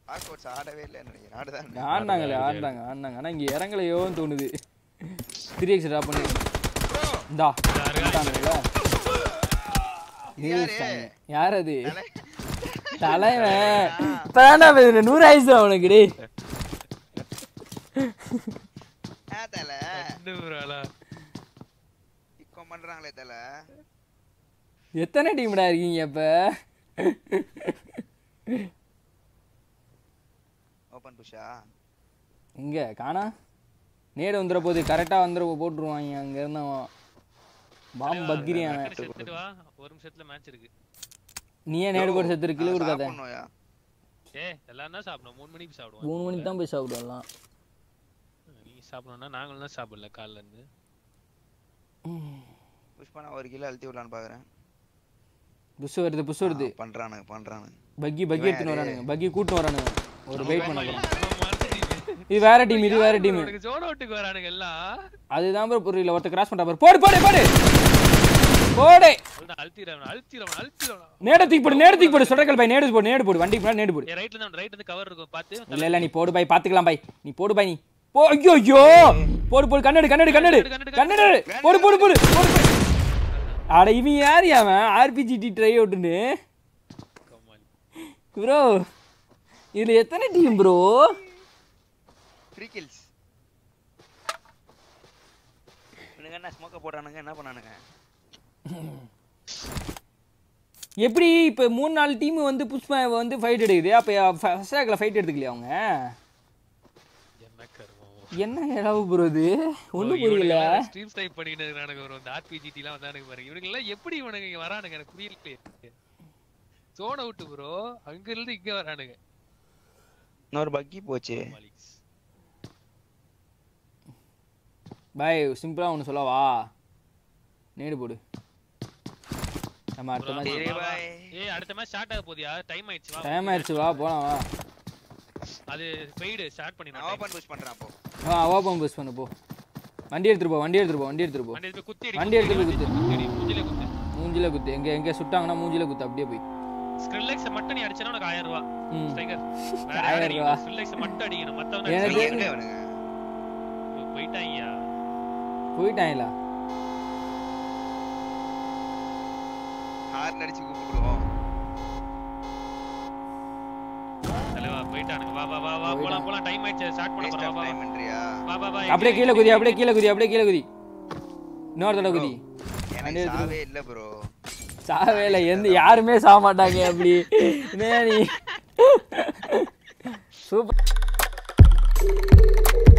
Passports ஆடவே இல்லை நினைக்கிறேன் ஆடுதான் ஆடினாங்களே ஆடினாங்க ஆடினாங்க ஆனால் இங்கே இறங்கலையோன்னு தோணுது த்ரீ எக்ஸ் ட்ராப் பண்ணி இந்தா வந்துட்டானுங்களா நிரூபிச்சிட்டாங்க. யார் அது தலைவன் இப்பதான்டா பேசுறேன் நூறு ஆயிடுச்சு அவனுக்கு டேய் ஆ தல ரெண்டு bro-லா. இப்போ பண்றாங்களே தல எத்தனை டீம்டா இருக்கீங்க இப்ப ஓபன் புஷா இங்க காணா நேடு வந்துட போகுது கரெக்டாக வந்துட போட்டுருவாங்க அங்க இருந்தவன் பாம்பு பக்கிரி அவன் டக்குனு செத்துட்டு வா ஒரு நிமிஷத்துல மேட்ச் இருக்கு நீயே நேடு போட்டு செத்துரு கிலோ கொடுக்காத சாப்பிடணும்யா ஏ எல்லாரும் தான் சாப்பிடணும் மூணு மணிக்கு சாப்பிடுவோம் மூணு மணிக்கு தான் போய் சாப்பிடுவோம்லாம் நீங்க சாப்பிடணும்னா நாங்களும் தான் சாப்பிடல காலைல இருந்து புஷ் பண்ண ஒரு கிலோ அழுத்தி விடலான்னு பாக்குறேன் புஷ் வருது புஷ் வருது ஆ, பண்றானுங்க பண்றானுங்க பக்கி பக்கி எடுத்துன்னு வரானுங்க பக்கி கூட்டின்னு வரானுங்க ஒரு வெயிட் பண்ண போறோம் நம்ம மறந்துட்டீங்க. இது வேற டீம் இது வேற டீம் உனக்கு ஜோன் அவுட்டுக்கு வரானுங்க எல்லாம் அதுதான் bro புரியல ஒருத்தர் கிராஸ் பண்றா பாரு போடு போடு போடு போடு அவ்வளவுதான் அழுத்திடுறவன் அழுத்திடுறவன் அழுத்திடுறவன் நேட தூக்கி போடு நேட தூக்கி போடு சொடக்கல் பை நேடு போடு நேடு போடு வண்டிக்கு முன்னாடி நேடு போடு என் ரைட்ல இருந்து ரைட் இருந்து கவர் இருக்கும் பார்த்து இல்ல இல்ல நீ போடு பாய் பாத்துக்கலாம் பாய் நீ போடு பாய் நீ போ ஐயோ ஐயோ போடு போடு கண்ணெடு கண்ணெடு கண்ணெடு கண்ணெடு போடு போடு போடு போடு போடு. அட இவன் யார் அவன் ஆர்பிஜிடி ட்ரை அவுட்டுன்னு கம்மால். ப்ரோ இதுல எத்தனை டீம் ப்ரோ ஃப்ரீ கில்ஸ் இவனுங்க என்ன ஸ்மோக்க போடுறானுங்க என்ன பண்ணானுங்க எப்படி இப்போ மூணு நாலு டீம் வந்து புஷ்பா வந்து ஃபைட் எடுக்குது அப்போ ஃபர்ஸ்ட் ரேக்கில் ஃபைட் எடுத்துக்கலையா அவங்க என்ன கருமம் என்ன இளவு ப்ரோ இது ஒன்றும் புரியல ஸ்ட்ரீம் டைப் பண்ணிட்டு இருக்கானுங்க ஒரு இந்த ஆர்பிஜிடி எல்லாம் வந்தானுங்க பாருங்க இவனுங்க எல்லாம் எப்படி இவனுங்க இங்க வரானுங்க எனக்கு புரியல ஜோன் அவுட் ப்ரோ அங்க இருந்து இங்க வரானுங்க இன்னொரு பக்கி போச்சு மாலிக்ஸ் பாய் சிம்பிளாக ஒன்று சொல்லவா நேடு போடு நம்ம அடுத்த Bro, மாதிரி சரி, வா, வா. bye. ஏய் அடுத்த மேட்ச் ஸ்டார்ட் ஆக போதியா டைம் ஆயிடுச்சு வா டைம் ஆயிடுச்சு வா போலாம் வா அது பெய்டு ஸ்டார்ட் நான் பண்ணிடலாம் ஓபன் புஷ் பண்றேன் அப்போ வா ஓப்பன் பஸ் பண்ணு போ வண்டி எடுத்துட்டு போ வண்டி எடுத்துட்டு போ வண்டி எடுத்துட்டு போ வண்டி எடுத்து குத்தி வண்டி எடுத்துட்டு போய் குத்து. குத்தி மூஞ்சில குத்து மூஞ்சில குத்து எங்க எங்க சுட்டாங்கன்னா மூஞ்சில குத்து அப்படியே போய் ஸ்கிரில்லெக்ஸ் மட்டும் நீ அடிச்சனா உனக்கு 1000 ரூபாய் ம் ஸ்ட்ரைக்கர் ஆயிரம் ரூபா. ஸ்கிரில்லெக்ஸ் மட்டும் அடிக்கணும் மத்தவங்க எனக்கு- எங்க இவனுங்க போயிட்டாங்கயா போயிட்டாங்களா ஹார்ன் அடிச்சு கூப்பிடுவோம் தலைவா போயிட்டானுங்க வா வா வா வா போலாம் போலாம் டைம் ஆயிடுச்சு ஸ்டார்ட் பண்ண வேஸ்ட் போறோம் ஆஃப் வா டைம் என்றியா வா வா வா அப்படியே கீழே குதி அப்படியே கீழே குதி அப்படியே கீழே குதி இன்னொரு தடவை குதி எனக்கு சாவே இல்ல ப்ரோ சாவே இல்லை எந்த யாருமே சாக மாட்டாங்க அப்படி என்ன நீ சூப்பர்